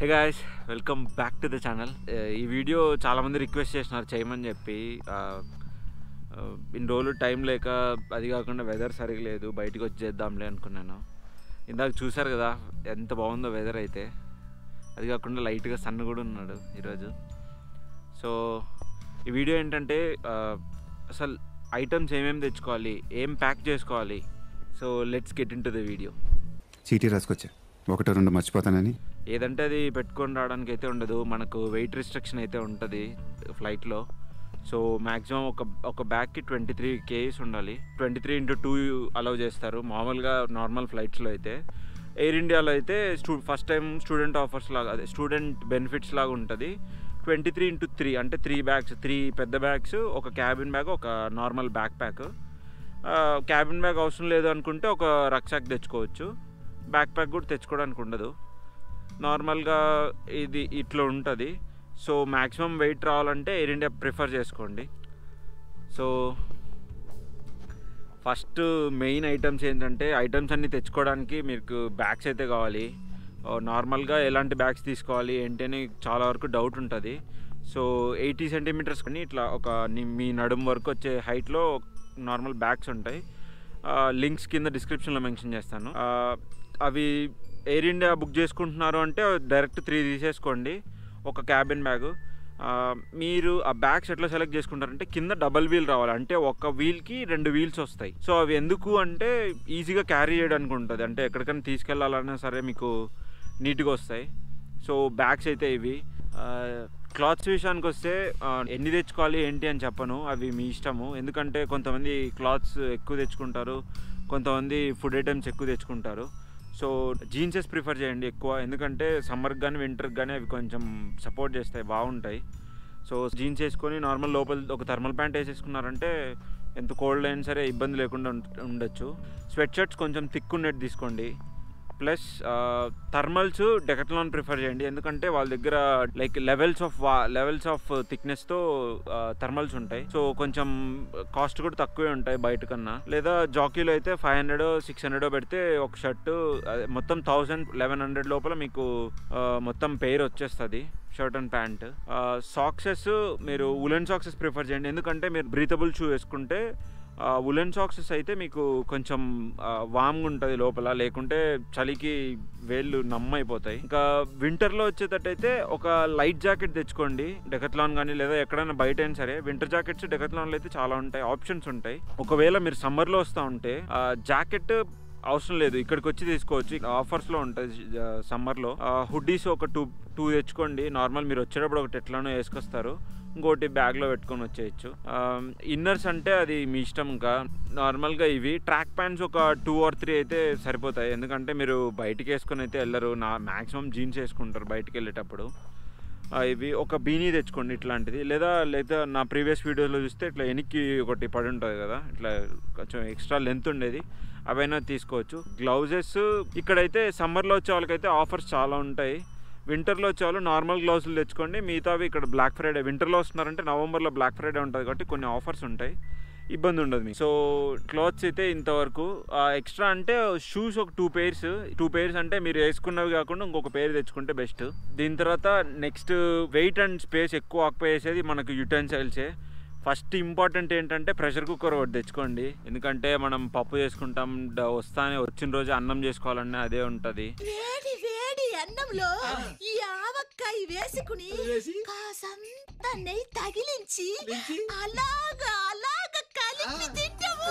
Hey guys welcome back to the channel ఈ video చాలామంది request చేసినారు చేయమని చెప్పి ఆ, ఆ, ఇన్ని రోజులు టైం లేక అది కాకుండా వెదర్ సరిగా లేదు బయటికి వచ్చి చేద్దాంలే అనుకున్నాను ఇందాక చూశారు కదా ఎంత బాగుందో వెదర్ అయితే అది కాకుండా లైట్గా సన్ కూడా ఉన్నాడు ఈరోజు సో ఈ వీడియో ఏంటంటే ఆ, అసలు ఐటమ్స్ ఏమేమి తెచ్చుకోవాలి ఏం ప్యాక్ చేసుకోవాలి so let's get into the video చీటీ రాసుకొచ్చా ఒకటో రెండు మర్చిపోతానని ఏదంటే అది పెట్టుకొని రావడానికి అయితే ఉండదు మనకు వెయిట్ రిస్ట్రిక్షన్ అయితే ఉంటుంది ఫ్లైట్లో సో మ్యాక్సిమం ఒక ఒక బ్యాగ్కి ట్వంటీ త్రీ కేజీస్ ఉండాలి twenty three into two allow చేస్తారు మామూలుగా నార్మల్ ఫ్లైట్స్లో అయితే ఎయిర్ ఇండియాలో అయితే స్టూ ఫస్ట్ టైం స్టూడెంట్ ఆఫర్స్ లాగా అదే స్టూడెంట్ బెనిఫిట్స్ లాగా ఉంటుంది ట్వంటీ త్రీ ఇంటూ త్రీ అంటే త్రీ బ్యాగ్స్ త్రీ పెద్ద బ్యాగ్స్ ఒక క్యాబిన్ బ్యాగ్ ఒక normal backpack cabin bag అవసరం లేదు అనుకుంటే ఒక రక్షాక్ తెచ్చుకోవచ్చు బ్యాక్ ప్యాక్ కూడా తెచ్చుకోవడానికి ఉండదు నార్మల్గా ఇది ఇట్లా ఉంటుంది సో మ్యాక్సిమం వెయిట్ రావాలంటే ఎయిర్ ఇండియా ప్రిఫర్ చేసుకోండి సో ఫస్ట్ మెయిన్ ఐటమ్స్ ఏంటంటే ఐటమ్స్ అన్నీ తెచ్చుకోవడానికి మీకు బ్యాగ్స్ అయితే కావాలి నార్మల్గా ఎలాంటి బ్యాగ్స్ తీసుకోవాలి ఏంటి అని చాలా వరకు డౌట్ ఉంటుంది సో ఎయిటీ సెంటీమీటర్స్ కానీ ఇట్లా ఒక ని- మీ నడుం వరకు వచ్చే హైట్లో నార్మల్ బ్యాగ్స్ ఉంటాయి లింక్స్ కింద డిస్క్రిప్షన్లో మెన్షన్ చేస్తాను ఆ, అవి ఎయిర్ ఇండియా బుక్ చేసుకుంటున్నారు అంటే డైరెక్ట్ త్రీ తీసేసుకోండి ఒక క్యాబిన్ బ్యాగ్ మీరు ఆ బ్యాగ్స్ ఎట్లా సెలెక్ట్ చేసుకుంటారంటే కింద డబల్ వీల్ రావాలి అంటే ఒక వీల్కి రెండు వీల్స్ వస్తాయి సో అవి ఎందుకు అంటే ఈజీగా క్యారీ చేయడానికి ఉంటుంది అంటే ఎక్కడికైనా తీసుకెళ్ళాలన్నా సరే మీకు నీట్గా వస్తాయి సో బ్యాగ్స్ అయితే ఇవి క్లాత్స్ విషయానికి వస్తే ఆ, ఎన్ని తెచ్చుకోవాలి ఏంటి అని చెప్పను అవి మీ ఇష్టము ఎందుకంటే కొంతమంది క్లాత్స్ ఎక్కువ తెచ్చుకుంటారు కొంతమంది ఫుడ్ ఐటమ్స్ ఎక్కువ తెచ్చుకుంటారు సో జీన్సెస్ ప్రిఫర్ చేయండి ఎక్కువ ఎందుకంటే సమ్మర్కి కానీ వింటర్కి కానీ అవి కొంచెం సపోర్ట్ చేస్తాయి బాగుంటాయి సో జీన్స్ వేసుకొని నార్మల్ లోపల ఒక థర్మల్ ప్యాంట్ వేసేసుకున్నారంటే ఎంత కోల్డ్ అయినా సరే ఇబ్బంది లేకుండా ఉండ- ఉండొచ్చు స్వెట్ షర్ట్స్ కొంచెం థిక్ ఉన్నట్టు తీసుకోండి ప్లస్ థర్మల్స్ డెకట్లాన్ ప్రిఫర్ చేయండి ఎందుకంటే వాళ్ళ దగ్గర లైక్ లెవెల్స్ ఆఫ్ వా లెవెల్స్ ఆఫ్ థిక్నెస్తో థర్మల్స్ ఉంటాయి సో కొంచెం కాస్ట్ కూడా తక్కువే ఉంటాయి బయట కన్నా లేదా జాకీలో అయితే ఫైవ్ హండ్రెడ్ సిక్స్ హండ్రెడ్ పెడితే ఒక షర్ట్ మొత్తం థౌజండ్ లెవెన్ హండ్రెడ్ లోపల మీకు ఆ, మొత్తం పెయిర్ వచ్చేస్తుంది షర్ట్ అండ్ ప్యాంట్ సాక్సెస్ మీరు ఉలెన్ సాక్సెస్ ప్రిఫర్ చేయండి ఎందుకంటే మీరు బ్రీతబుల్ షూ వేసుకుంటే ఉలెన్ సాక్సెస్ అయితే మీకు కొంచెం వామ్గా ఉంటుంది లోపల లేకుంటే చలికి వేళ్ళు నమ్మైపోతాయి ఇంకా వింటర్లో వచ్చేటట్టయితే ఒక లైట్ జాకెట్ తెచ్చుకోండి డెకత్లాన్ కానీ లేదా ఎక్కడైనా బయట అయినా సరే వింటర్ జాకెట్స్ డెకత్లాన్లో అయితే చాలా ఉంటాయి ఆప్షన్స్ ఉంటాయి ఒకవేళ మీరు సమ్మర్లో వస్తూ ఉంటే జాకెట్ అవసరం లేదు ఇక్కడికి వచ్చి తీసుకోవచ్చు ఆఫర్స్లో ఉంటుంది సమ్మర్లో హుడ్డీస్ ఒక టూ టూ తెచ్చుకోండి నార్మల్ మీరు వచ్చేటప్పుడు ఒకటి ఎట్లానో వేసుకొస్తారు ఇంకోటి బ్యాగ్లో పెట్టుకొని వచ్చేయచ్చు ఇన్నర్స్ అంటే అది మీ ఇష్టం ఇంకా నార్మల్గా ఇవి ట్రాక్ ప్యాంట్స్ ఒక టూ ఆర్ త్రీ అయితే సరిపోతాయి ఎందుకంటే మీరు బయటికి వేసుకొని అయితే వెళ్ళరు నా మ్యాక్సిమం జీన్స్ వేసుకుంటారు బయటికి వెళ్ళేటప్పుడు ఆ, ఇవి ఒక బీనీ తెచ్చుకోండి ఇట్లాంటిది లేదా లేదా నా ప్రీవియస్ వీడియోలో చూస్తే ఇట్లా వెనక్కి ఒకటి పడి ఉంటుంది కదా ఇట్లా కొంచెం ఎక్స్ట్రా లెంత్ ఉండేది అవైనా తీసుకోవచ్చు గ్లౌజెస్ ఇక్కడైతే సమ్మర్లో వచ్చే వాళ్ళకైతే ఆఫర్స్ చాలా ఉంటాయి వింటర్లో వచ్చే వాళ్ళు నార్మల్ గ్లౌజులు తెచ్చుకోండి మిగతావి ఇక్కడ బ్లాక్ ఫ్రైడే వింటర్లో వస్తున్నారంటే నవంబర్లో బ్లాక్ ఫ్రైడే ఉంటుంది కాబట్టి కొన్ని ఆఫర్స్ ఉంటాయి ఇబ్బంది ఉండదు మీకు సో క్లాత్స్ అయితే ఇంతవరకు ఎక్స్ట్రా అంటే షూస్ ఒక టూ పేర్స్ టూ పేర్స్ అంటే మీరు వేసుకున్నవి కాకుండా ఇంకొక పేరు తెచ్చుకుంటే బెస్ట్ దీని తర్వాత నెక్స్ట్ వెయిట్ అండ్ స్పేస్ ఎక్కువ ఆక్యుపై చేసేది మనకు యుటెన్సిల్సే ఫస్ట్ ఇంపార్టెంట్ ఏంటంటే ప్రెషర్ కుక్కర్ ఒకటి తెచ్చుకోండి ఎందుకంటే మనం పప్పు చేసుకుంటాం డ- వస్తానే వచ్చిన రోజు అన్నం చేసుకోవాలన్నా అదే ఉంటుంది వేడి వేడి అన్నంలో ఈ ఆవక్కాయ వేసుకుని కాసంత నెయ్యి తగిలించి అలాగా అలాగా కలిపి తింటాము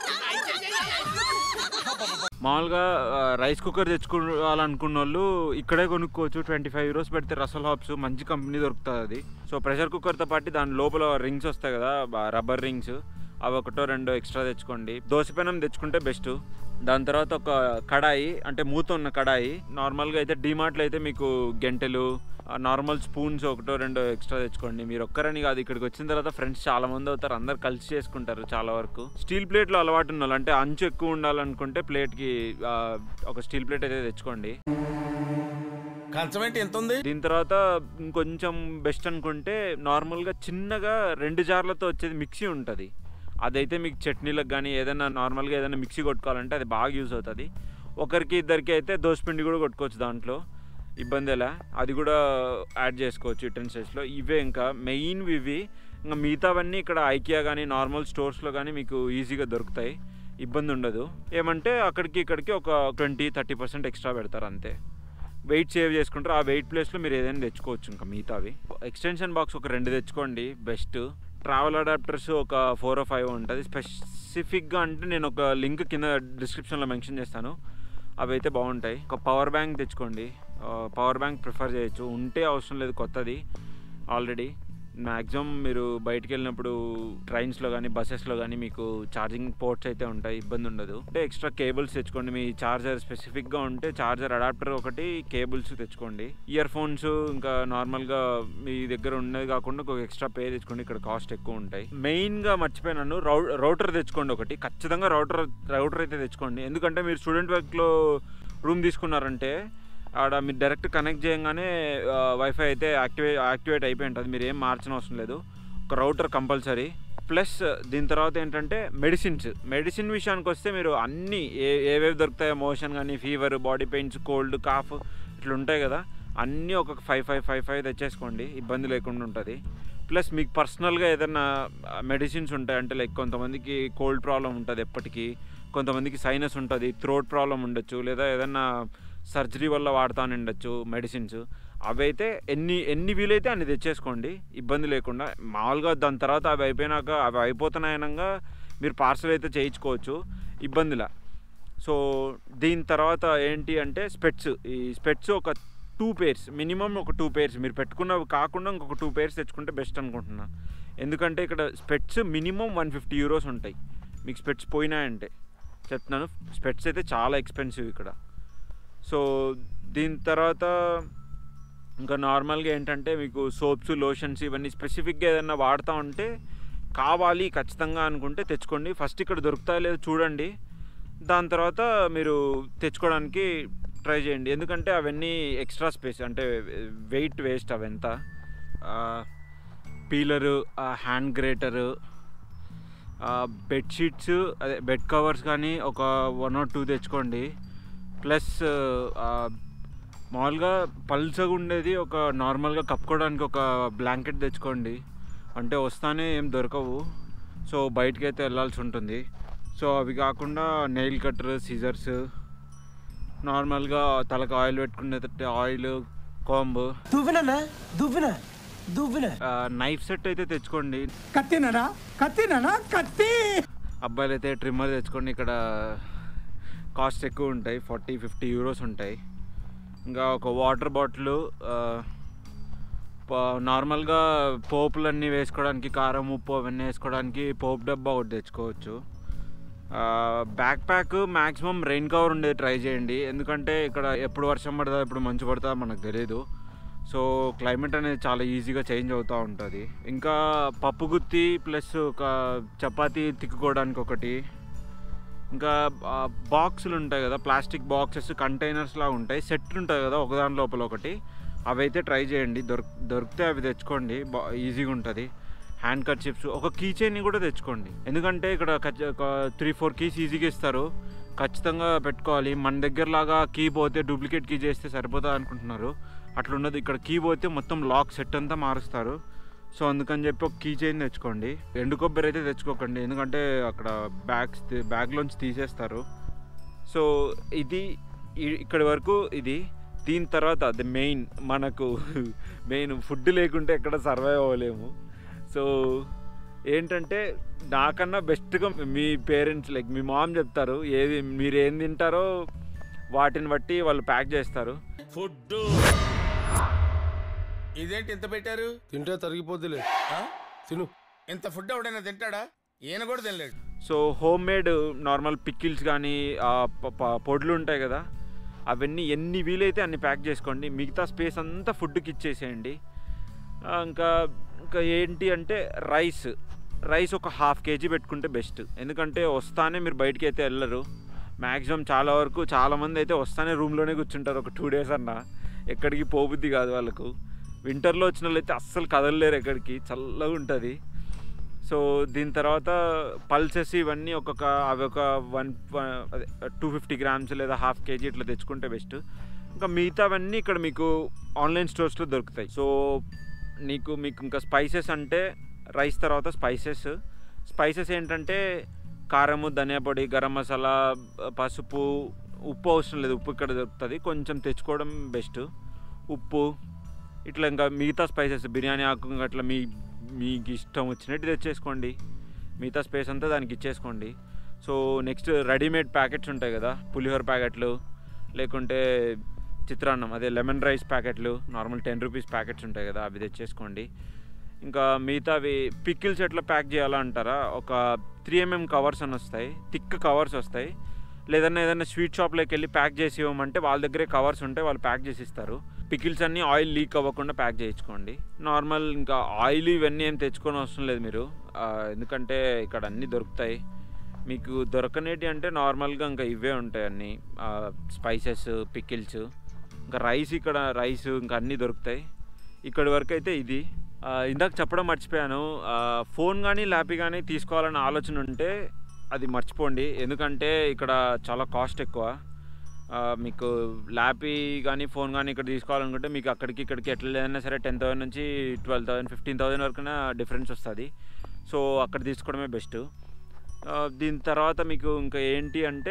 మామూలుగా ఆ, రైస్ కుక్కర్ తెచ్చుకోవాలనుకున్న వాళ్ళు ఇక్కడే కొనుక్కోవచ్చు ట్వంటీ ఫైవ్ యూరోస్ పెడితే రసల్ హాబ్స్ మంచి కంపెనీ దొరుకుతుంది అది సో ప్రెషర్ కుక్కర్తో పాటు దాని లోపల రింగ్స్ వస్తాయి కదా బా- రబ్బర్ రింగ్స్ అవి ఒకటో రెండో ఎక్స్ట్రా తెచ్చుకోండి దోశపెనం తెచ్చుకుంటే బెస్ట్ దాని తర్వాత ఒక కడాయి అంటే మూత ఉన్న కడాయి నార్మల్గా అయితే డిమార్ట్లో అయితే మీకు గంటెలు నార్మల్ స్పూన్స్ ఒకటో రెండో ఎక్స్ట్రా తెచ్చుకోండి మీరు ఒక్కరని కాదు ఇక్కడికి వచ్చిన తర్వాత ఫ్రెండ్స్ చాలా మంది అవుతారు అందరు కలిసి చేసుకుంటారు చాలా వరకు స్టీల్ ప్లేట్లో అలవాటు ఉన్న వాళ్ళు అంటే అంచు ఎక్కువ ఉండాలనుకుంటే ప్లేట్కి ఆ, ఒక స్టీల్ ప్లేట్ అయితే తెచ్చుకోండి కంచం ఏంటి ఎంత ఉంది దీని తర్వాత ఇంకొంచెం బెస్ట్ అనుకుంటే నార్మల్గా చిన్నగా రెండు జార్లతో వచ్చేది మిక్సీ ఉంటుంది అదైతే మీకు చట్నీలకు కానీ ఏదైనా నార్మల్గా ఏదైనా మిక్సీ కొట్టుకోవాలంటే అది బాగా యూజ్ అవుతుంది ఒకరికి ఇద్దరికి అయితే దోసపిండి కూడా కొట్టుకోవచ్చు దాంట్లో ఇబ్బంది ఎలా అది కూడా యాడ్ చేసుకోవచ్చు యుటెన్సిల్స్లో ఇవే ఇంకా మెయిన్ ఇవి ఇంకా మిగతావన్నీ ఇక్కడ ఐకియా కానీ నార్మల్ స్టోర్స్లో కానీ మీకు ఈజీగా దొరుకుతాయి ఇబ్బంది ఉండదు ఏమంటే అక్కడికి ఇక్కడికి ఒక ట్వంటీ థర్టీ పర్సెంట్ ఎక్స్ట్రా పెడతారు అంతే వెయిట్ సేవ్ చేసుకుంటారు ఆ వెయిట్ ప్లేస్లో మీరు ఏదైనా తెచ్చుకోవచ్చు ఇంకా మిగతావి ఎక్స్టెన్షన్ బాక్స్ ఒక రెండు తెచ్చుకోండి బెస్ట్ ట్రావెల్ అడాప్టర్స్ ఒక ఫోర్ ఫైవ్ ఉంటుంది స్పెసిఫిక్గా అంటే నేను ఒక లింక్ కింద డిస్క్రిప్షన్లో మెన్షన్ చేస్తాను అవి అయితే బాగుంటాయి ఒక పవర్ బ్యాంక్ తెచ్చుకోండి పవర్ బ్యాంక్ ప్రిఫర్ చేయొచ్చు ఉంటే అవసరం లేదు కొత్తది ఆల్రెడీ మ్యాక్సిమం మీరు బయటికి వెళ్ళినప్పుడు ట్రైన్స్లో కానీ బస్సెస్లో కానీ మీకు ఛార్జింగ్ పోర్ట్స్ అయితే ఉంటాయి ఇబ్బంది ఉండదు అంటే ఎక్స్ట్రా కేబుల్స్ తెచ్చుకోండి మీ ఛార్జర్ స్పెసిఫిక్గా ఉంటే ఛార్జర్ అడాప్టర్ ఒకటి కేబుల్స్ తెచ్చుకోండి ఇయర్ ఫోన్స్ ఇంకా నార్మల్గా మీ దగ్గర ఉన్నది కాకుండా ఒక ఎక్స్ట్రా పే తెచ్చుకోండి ఇక్కడ కాస్ట్ ఎక్కువ ఉంటాయి మెయిన్గా మర్చిపోయినాను రౌ రౌటర్ తెచ్చుకోండి ఒకటి ఖచ్చితంగా రౌటర్ రౌటర్ అయితే తెచ్చుకోండి ఎందుకంటే మీరు స్టూడెంట్ వర్క్లో రూమ్ తీసుకున్నారంటే ఆడ మీరు డైరెక్ట్ కనెక్ట్ చేయగానే వైఫై అయితే యాక్టివేట్ యాక్టివేట్ అయిపోయి ఉంటుంది మీరు ఏం మార్చిన అవసరం లేదు ఒక రౌటర్ కంపల్సరీ ప్లస్ దీని తర్వాత ఏంటంటే మెడిసిన్స్ మెడిసిన్ విషయానికి వస్తే మీరు అన్నీ ఏ ఏవేవి దొరుకుతాయో మోషన్ కానీ fever body pains cold cough ఇట్లా ఉంటాయి కదా అన్నీ ఒక ఫైవ్ ఫైవ్ ఫైవ్ ఫైవ్ తెచ్చేసుకోండి ఇబ్బంది లేకుండా ఉంటుంది ప్లస్ మీకు పర్సనల్గా ఏదైనా మెడిసిన్స్ ఉంటాయి అంటే లైక్ కొంతమందికి కోల్డ్ ప్రాబ్లం ఉంటుంది ఎప్పటికీ కొంతమందికి సైనస్ ఉంటుంది థ్రోట్ ప్రాబ్లం ఉండొచ్చు లేదా ఏదైనా సర్జరీ వల్ల వాడుతాను ఉండొచ్చు మెడిసిన్స్ అవి అయితే ఎన్ని ఎన్ని వీలైతే అన్ని తెచ్చేసుకోండి ఇబ్బంది లేకుండా మామూలుగా దాని తర్వాత అవి అయిపోయినాక అవి అయిపోతున్నాయనగా మీరు పార్సల్ అయితే చేయించుకోవచ్చు ఇబ్బందిలా సో దీని తర్వాత ఏంటి అంటే స్పెట్స్ ఈ స్పెట్స్ ఒక టూ పేర్స్ మినిమం ఒక టూ పేర్స్ మీరు పెట్టుకున్నవి కాకుండా ఇంకొక టూ పేర్స్ తెచ్చుకుంటే బెస్ట్ అనుకుంటున్నా ఎందుకంటే ఇక్కడ specs minimum one fifty euros ఉంటాయి మీకు స్పెట్స్ పోయినాయంటే చెప్తున్నాను స్పెట్స్ అయితే చాలా ఎక్స్పెన్సివ్ ఇక్కడ సో దీని తర్వాత ఇంకా నార్మల్గా ఏంటంటే మీకు సోప్స్ లోషన్స్ ఇవన్నీ స్పెసిఫిక్గా ఏదైనా వాడుతూ ఉంటే కావాలి ఖచ్చితంగా అనుకుంటే తెచ్చుకోండి ఫస్ట్ ఇక్కడ దొరుకుతాయో లేదో చూడండి దాని తర్వాత మీరు తెచ్చుకోవడానికి ట్రై చేయండి ఎందుకంటే అవన్నీ ఎక్స్ట్రా స్పేస్ అంటే వెయిట్ వేస్ట్ అవంతా పీలరు హ్యాండ్ గ్రేటరు బెడ్షీట్స్ అదే బెడ్ కవర్స్ కానీ ఒక వన్ ఆర్ టూ తెచ్చుకోండి ప్లస్ మామూలుగా పల్సగా ఉండేది ఒక నార్మల్గా కప్పుకోవడానికి ఒక బ్లాంకెట్ తెచ్చుకోండి అంటే వస్తానే ఏం దొరకవు సో బయటికి అయితే వెళ్ళాల్సి ఉంటుంది సో అవి కాకుండా నెయిల్ కట్టర్ సీజర్స్ నార్మల్గా తలకు ఆయిల్ పెట్టుకునే ఆయిల్ కాంబ్ దువ్వినా దువ్వినా దువ్వినా నైఫ్ సెట్ అయితే తెచ్చుకోండి కత్తినరా కత్తినరా కత్తి అబ్బాయిలు అయితే ట్రిమ్మర్ తెచ్చుకోండి ఇక్కడ కాస్ట్ ఎక్కువ ఉంటాయి ఫార్టీ ఫిఫ్టీ యూరోస్ ఉంటాయి ఇంకా ఒక వాటర్ బాటిల్ నార్మల్గా పోపులన్నీ వేసుకోవడానికి కారం ఉప్పు అవన్నీ వేసుకోవడానికి పోపు డబ్బా ఒకటి తెచ్చుకోవచ్చు backpack maximum rain cover ఉండేది ట్రై చేయండి ఎందుకంటే ఇక్కడ ఎప్పుడు వర్షం పడుతుందో ఎప్పుడు మంచు పడుతుందో మనకు తెలియదు సో క్లైమేట్ అనేది చాలా ఈజీగా చేంజ్ అవుతూ ఉంటుంది ఇంకా పప్పు గుత్తి ప్లస్ ఒక చపాతీ తిక్కుకోవడానికి ఒకటి ఇంకా బాక్సులు ఉంటాయి కదా ప్లాస్టిక్ బాక్సెస్ కంటైనర్స్ లాగా ఉంటాయి సెట్ ఉంటుంది కదా ఒకదాని లోపల ఒకటి అవి అయితే ట్రై చేయండి దొరికి దొరికితే అవి తెచ్చుకోండి బా ఈజీగా ఉంటుంది హ్యాండ్ కట్ చిప్స్ ఒక కీ చైన్ని కూడా తెచ్చుకోండి ఎందుకంటే ఇక్కడ ఖచ్చి- ఒక త్రీ ఫోర్ కీస్ ఈజీగా ఇస్తారు ఖచ్చితంగా పెట్టుకోవాలి మన దగ్గర లాగా కీ పోతే డూప్లికేట్ కీ చేస్తే సరిపోతుంది అనుకుంటున్నారు అట్లా ఉండదు ఇక్కడ కీ పోతే మొత్తం లాక్ సెట్ అంతా మారుస్తారు సో అందుకని చెప్పి ఒక కీ చైన్ తెచ్చుకోండి ఎండు కొబ్బరి అయితే తెచ్చుకోకండి ఎందుకంటే అక్కడ బ్యాగ్స్ బ్యాగ్లోంచి తీసేస్తారు సో ఇది ఇ- ఇక్కడి వరకు ఇది దీని తర్వాత ది మెయిన్ మనకు మెయిన్ ఫుడ్ లేకుంటే ఎక్కడ సర్వైవ్ అవ్వలేము సో ఏంటంటే నాకన్నా బెస్ట్గా మీ పేరెంట్స్ లైక్ మీ మామ్ చెప్తారు ఏది మీరు ఏం తింటారో వాటిని బట్టి వాళ్ళు ప్యాక్ చేస్తారు ఫుడ్ ఇదేంటి ఇంత పెట్టారు తింటే తరిగిపోద్దిలే ఆ? తిను ఇంత ఫుడ్ ఎవడైనా తింటాడా ఈయన కూడా తినలేడు so homemade normal pickles కానీ ఆ ప- ప- పొడులు ఉంటాయి కదా అవన్నీ ఎన్ని వీలైతే అన్ని ప్యాక్ చేసుకోండి మిగతా స్పేస్ అంతా ఫుడ్కి ఇచ్చేసేయండి ఆ, ఇంకా ఇంకా ఏంటి అంటే రైస్ రైస్ ఒక హాఫ్ కేజీ పెట్టుకుంటే బెస్ట్ ఎందుకంటే వస్తానే మీరు బయటికి అయితే వెళ్ళరు మ్యాక్సిమం చాలా వరకు చాలామంది అయితే వస్తానే రూమ్లోనే కూర్చుంటారు ఒక టూ డేస్ అన్న ఎక్కడికి పోబుద్ది కాదు వాళ్ళకు వింటర్లో వచ్చిన వాళ్ళు అయితే అస్సలు కదలలేరు ఎక్కడికి చల్లగా ఉంటుంది సో దీని తర్వాత పల్సెస్ ఇవన్నీ ఒక్కొక్క అవి ఒక వన్ అదే టూ ఫిఫ్టీ గ్రామ్స్ లేదా హాఫ్ కేజీ ఇట్లా తెచ్చుకుంటే బెస్ట్ ఇంకా మిగతావన్నీ ఇక్కడ మీకు ఆన్లైన్ స్టోర్స్లో దొరుకుతాయి సో నీకు మీకు ఇంకా స్పైసెస్ అంటే రైస్ తర్వాత స్పైసెస్ స్పైసెస్ ఏంటంటే కారము ధనియా పొడి గరం మసాలా పసుపు ఉప్పు అవసరం లేదు ఉప్పు ఇక్కడ దొరుకుతుంది కొంచెం తెచ్చుకోవడం బెస్ట్ ఉప్పు ఇట్లా ఇంకా మిగతా స్పైసెస్ బిర్యానీ ఆకు ఇంకా అట్లా మీ మీకు ఇష్టం వచ్చినట్టు తెచ్చేసుకోండి మిగతా స్పేస్ అంతా దానికి ఇచ్చేసుకోండి సో నెక్స్ట్ రెడీమేడ్ ప్యాకెట్స్ ఉంటాయి కదా పులిహోర ప్యాకెట్లు లేకుంటే చిత్రాన్నం అదే లెమన్ రైస్ ప్యాకెట్లు నార్మల్ టెన్ రూపీస్ ప్యాకెట్స్ ఉంటాయి కదా అవి తెచ్చేసుకోండి ఇంకా మిగతావి పికిల్స్ ఎట్లా ప్యాక్ చేయాలా అంటారా ఒక త్రీ ఎంఎం కవర్స్ అని వస్తాయి థిక్ కవర్స్ వస్తాయి లేదన్నా ఏదైనా స్వీట్ షాప్లోకి వెళ్ళి ప్యాక్ చేసి ఇవ్వమంటే వాళ్ళ దగ్గరే కవర్స్ ఉంటాయి వాళ్ళు ప్యాక్ చేసి ఇస్తారు పికిల్స్ అన్నీ ఆయిల్ లీక్ అవ్వకుండా ప్యాక్ చేయించుకోండి నార్మల్ ఇంకా ఆయిల్ ఇవన్నీ ఏం తెచ్చుకొని అవసరం లేదు మీరు ఆ, ఎందుకంటే ఇక్కడ అన్నీ దొరుకుతాయి మీకు దొరకనేటి అంటే నార్మల్గా ఇంకా ఇవే ఉంటాయి అన్నీ స్పైసెస్ పికిల్స్ ఇంకా రైస్ ఇక్కడ రైస్ ఇంకా అన్నీ దొరుకుతాయి ఇక్కడి వరకు అయితే ఇది ఆ, ఇందాక చెప్పడం మర్చిపోయాను ఆ, ఫోన్ కానీ ల్యాపీ కానీ తీసుకోవాలన్న ఆలోచన ఉంటే అది మర్చిపోండి ఎందుకంటే ఇక్కడ చాలా కాస్ట్ ఎక్కువ ఆ, మీకు ల్యాపీ కానీ ఫోన్ కానీ ఇక్కడ తీసుకోవాలనుకుంటే మీకు అక్కడికి ఇక్కడికి ఎట్లా లేదన్నా సరే టెన్ థౌసండ్ నుంచి ట్వెల్వ్ థౌసండ్ ఫిఫ్టీన్ థౌసండ్ వరకు డిఫరెన్స్ వస్తుంది సో అక్కడ తీసుకోవడమే బెస్ట్ దీని తర్వాత మీకు ఇంకా ఏంటి అంటే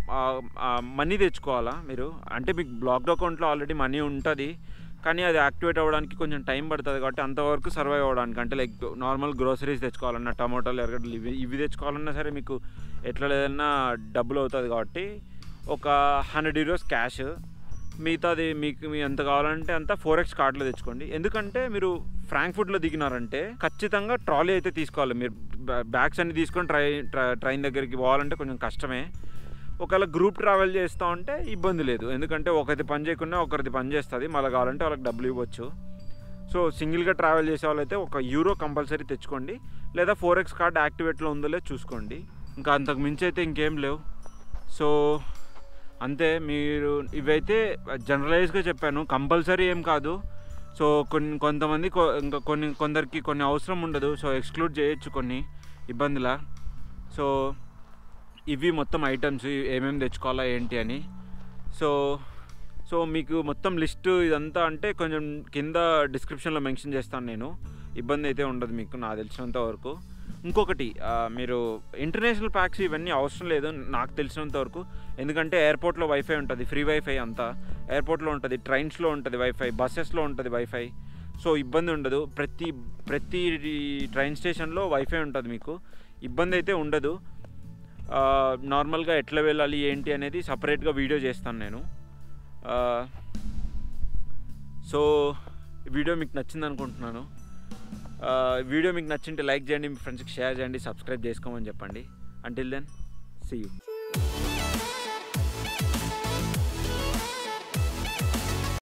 మనీ తెచ్చుకోవాలా మీరు అంటే మీకు బ్లాక్డ్ అకౌంట్లో ఆల్రెడీ మనీ ఉంటుంది కానీ అది యాక్టివేట్ అవ్వడానికి కొంచెం టైం పడుతుంది కాబట్టి అంతవరకు సర్వైవ్ అవ్వడానికి అంటే లైక్ నార్మల్ గ్రోసరీస్ తెచ్చుకోవాలన్నా టమాటాలు ఎరగడ్డలు ఇవి ఇవి తెచ్చుకోవాలన్నా సరే మీకు ఎట్లా లేదన్నా డబ్బులు అవుతుంది కాబట్టి ఒక హండ్రెడ్ యూరోస్ క్యాష్ మిగతాది మీకు మీ ఎంత కావాలంటే అంత ఫోర్ ఎక్స్ కార్డులో తెచ్చుకోండి ఎందుకంటే మీరు ఫ్రాంక్ఫుట్లో దిగినారంటే ఖచ్చితంగా ట్రాలీ అయితే తీసుకోవాలి మీరు బ్యా- బ్యాగ్స్ అన్ని తీసుకొని ట్రై ట్రై- ట్రైన్ దగ్గరికి పోవాలంటే కొంచెం కష్టమే ఒకవేళ గ్రూప్ ట్రావెల్ చేస్తూ ఉంటే ఇబ్బంది లేదు ఎందుకంటే ఒకరిది పని చేయకుండా ఒకరిది పని చేస్తుంది మళ్ళీ కావాలంటే వాళ్ళకి డబ్బులు ఇవ్వచ్చు సో సింగిల్గా ట్రావెల్ చేసే వాళ్ళైతే ఒక యూరో కంపల్సరీ తెచ్చుకోండి లేదా ఫోర్ ఎక్స్ కార్డ్ యాక్టివేట్లో ఉందో లేదో చూసుకోండి ఇంకా అంతకు మించి అయితే ఇంకేం లేవు సో అంతే మీరు ఇవైతే జనరలైజ్గా చెప్పాను కంపల్సరీ ఏం కాదు సో కొన్ని కొంతమంది కొ- ఇంకా కొన్ని కొందరికి కొన్ని అవసరం ఉండదు సో ఎక్స్క్లూడ్ చేయొచ్చు కొన్ని ఇబ్బందిలా సో ఇవి మొత్తం ఐటమ్స్ ఏమేమి తెచ్చుకోవాలా ఏంటి అని సో సో మీకు మొత్తం లిస్ట్ ఇదంతా అంటే కొంచెం కింద డిస్క్రిప్షన్లో మెన్షన్ చేస్తాను నేను ఇబ్బంది అయితే ఉండదు మీకు నాకు తెలిసినంత వరకు ఇంకొకటి ఆ, మీరు ఇంటర్నేషనల్ ప్యాక్స్ ఇవన్నీ అవసరం లేదు నాకు తెలిసినంత వరకు ఎందుకంటే ఎయిర్పోర్ట్లో వైఫై ఉంటుంది ఫ్రీ వైఫై అంతా ఎయిర్పోర్ట్లో ఉంటుంది ట్రైన్స్లో ఉంటుంది వైఫై బస్సెస్లో ఉంటుంది వైఫై సో ఇబ్బంది ఉండదు ప్రతి ప్రతి ట్రైన్ స్టేషన్లో వైఫై ఉంటుంది మీకు ఇబ్బంది అయితే ఉండదు ఆ, నార్మల్గా ఎట్లా వెళ్ళాలి ఏంటి అనేది సపరేట్గా వీడియో చేస్తాను నేను ఆ, సో ఈ వీడియో మీకు నచ్చింది అనుకుంటున్నాను ఆ, వీడియో మీకు నచ్చింటే లైక్ చేయండి మీ ఫ్రెండ్స్కి షేర్ చేయండి సబ్స్క్రైబ్ చేసుకోమని చెప్పండి అంటిల్ దెన్ సీ యూ